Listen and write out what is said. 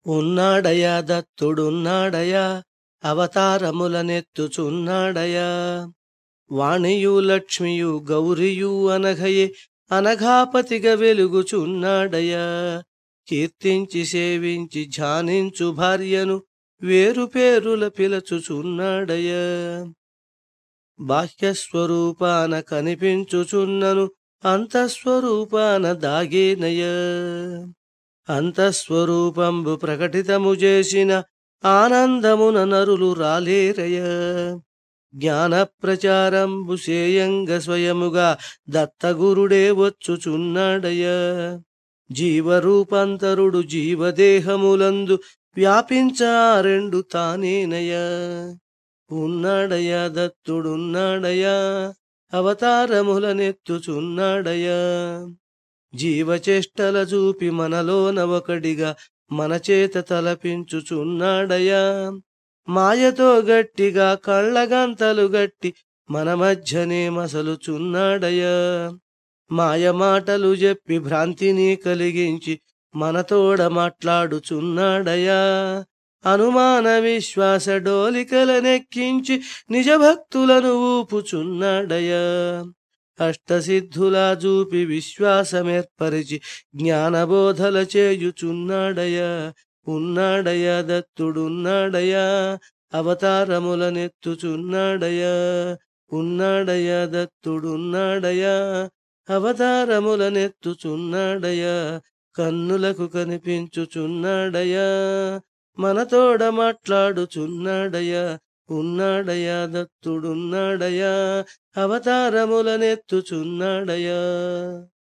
ఉన్నాడయా దత్తుడున్నాడయా అవతారములనెత్తుచున్నాడయా వాణియు లక్ష్మియు గౌరియు అనఘయే అనఘాపతిగా వెలుగుచున్నాడయా కీర్తించి సేవించి ధ్యానించు భార్యను వేరు పేరుల పిలచుచున్నాడయా బాహ్యస్వరూపాన కనిపించుచున్నను అంతఃస్వరూపాన దాగేనయ అంతఃస్వరూపంబు ప్రకటితము చేసిన ఆనందమున నరులు రాలేరయ జ్ఞాన ప్రచారంబు సేయంగ స్వయముగా దత్తగురుడే వచ్చుచున్నాడయ జీవరూపాంతరుడు జీవదేహములందు వ్యాపించ రెండు తానేనయ ఉన్నాడయా దత్తుడున్నాడయా అవతారములనెత్తుచున్నాడయా జీవచేష్టల చూపి మనలోన ఒకడిగా మన చేత తలపించుచున్నాడయా మాయతో గట్టిగా కళ్ళగంతలు గట్టి మన మధ్యనే మసలుచున్నాడయా మాయ మాటలు చెప్పి భ్రాంతిని కలిగించి మనతోడ మాట్లాడుచున్నాడయా అనుమాన విశ్వాస డోలికలనెక్కించి నిజ భక్తులను ఊపుచున్నాడయా అష్టసిద్ధులా చూపి విశ్వాసమేర్పరిచి జ్ఞానబోధల చేయుచున్నాడయా ఉన్నాడయా దత్తుడున్నాడయా అవతారములనెత్తుచున్నాడయా ఉన్నాడయా దత్తుడున్నాడయా అవతారములనెత్తుచున్నాడయా కన్నులకు కనిపించుచున్నాడయా మనతోడ మాట్లాడుచున్నాడయా ఉన్నాడయా దత్తుడున్నాడయా అవతారములనెత్తుచున్నాడయా